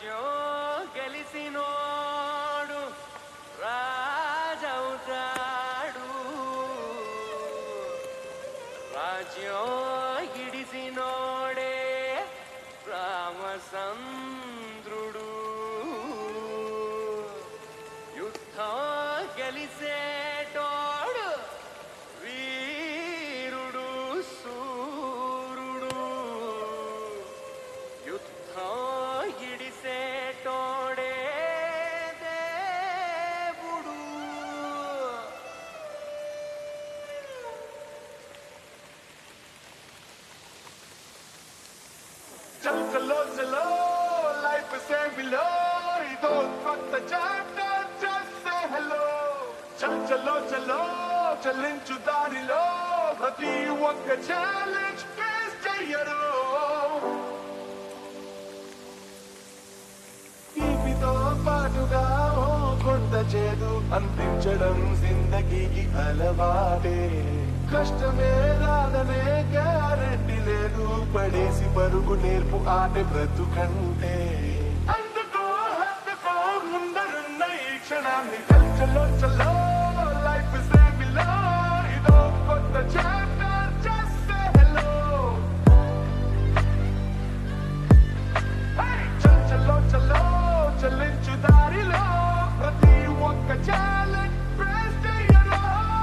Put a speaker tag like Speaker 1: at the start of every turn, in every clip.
Speaker 1: రాజ్యం గెలిసినోడు రాజవుతాడు రాజ్యం గిడిసినోడే రామచంద్రుడు యుద్ధం గెలిసేటోడు వీరుడు సూరుడు యుద్ధం ఇడిసేటోడే దేవుడు
Speaker 2: चल चलो चलो लाइफ से मिलो दोस्त वक्त chapter just say hello చల్ చలో చలో చలించు దారిలో ప్రతి ఒక్క ఛాలెంజ్ ఫేస్ చెయ్యరు తీపితో పాటుగా ఓ కొంత చేదు అందించడం జిందగీకి అలవాటే కష్టమే రాదనే గ్యారెంటీ లేదు పడేసి పరుగు నేర్పు ఆట బ్రతుకంటే అందుకో అందుకో ముందరున్న ఈ క్షణాన్ని చల్ చలో చలో లైఫ్ సేమిలో ఇదో కొత్త చాప్టర్ just say hello చల్ చల్లో చల్లో చల్లించు దారిలో ప్రతి ఒక్క ఛాలెంజ్ ఫేస్ చెయ్యరు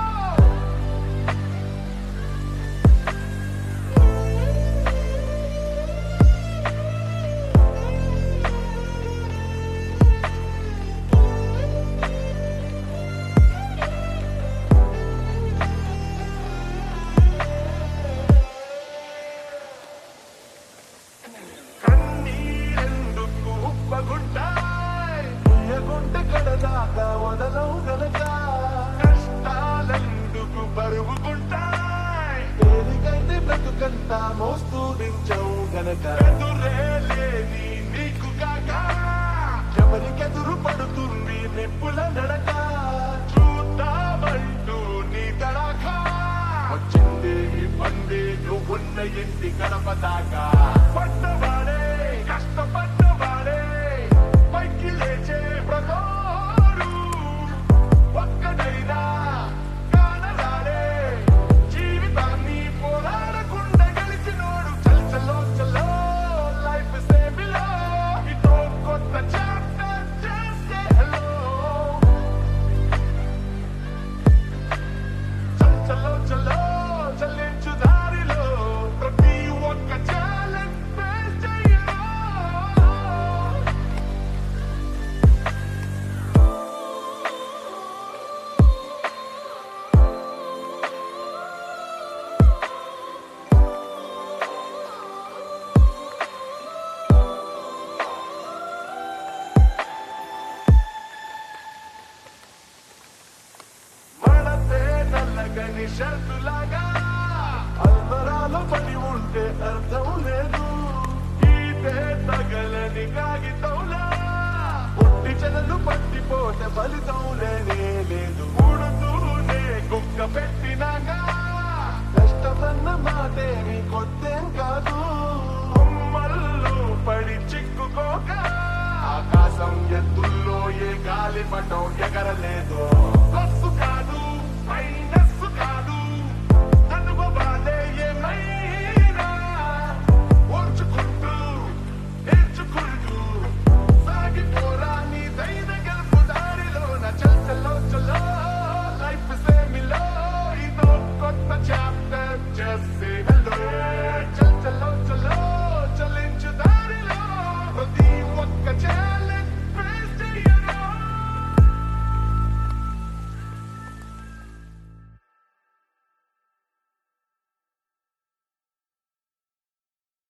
Speaker 2: కన్నీరెందుకు ఉప్పగుంటాయ్ ఉయ్యగుంట కడదాకా వదలవు గనక కష్టాలెందుకు బరువుకుంటాయ్ తేలికైతే బ్రతుకంతా మోస్తూ దించవు గనక ఎదురే లేని నీకు కాక ఎవరికెదురు పడుతుంది నిప్పుల నడక చూద్దామంటూ నీ తడక వచ్చింది ఈ బండి నువ్వున్న ఇంటి గడప దాకా పట్టవాడే కష్టపడ్డవాడే పైకి లేచే ప్రతోడు ఒక్కడైనా కానరాడే జీవితాన్ని పోరాడకుండా గెలిచినోడు చల్ చల్లో చల్లో లైఫ్ సేమిలో ఇదో కొత్త చాప్టర్ చేసే హలో చల్ చల్లో చల్లో చల్లించు దారిలో ప్రతి ఒక్క ఛాలెంజ్ ఫేస్ చెయ్యరు మనతే నల్లగని షర్టులాగా అల్మరాలో పడి ఉంటే అర్థం లేదు ఈతే తగలని కాగితంలా పుట్టి చెదలు పట్టిపోతే ఫలితం లేనే లేదు ఉడుతూనే కుక్క పెట్టినాగా కష్టమన్న మాటేమి కొత్తేం కాదు కొమ్మల్లో పడి చిక్కుకోక ఆకాశం ఎత్తుల్లో ఏ గాలి పటం ఎగరలేదు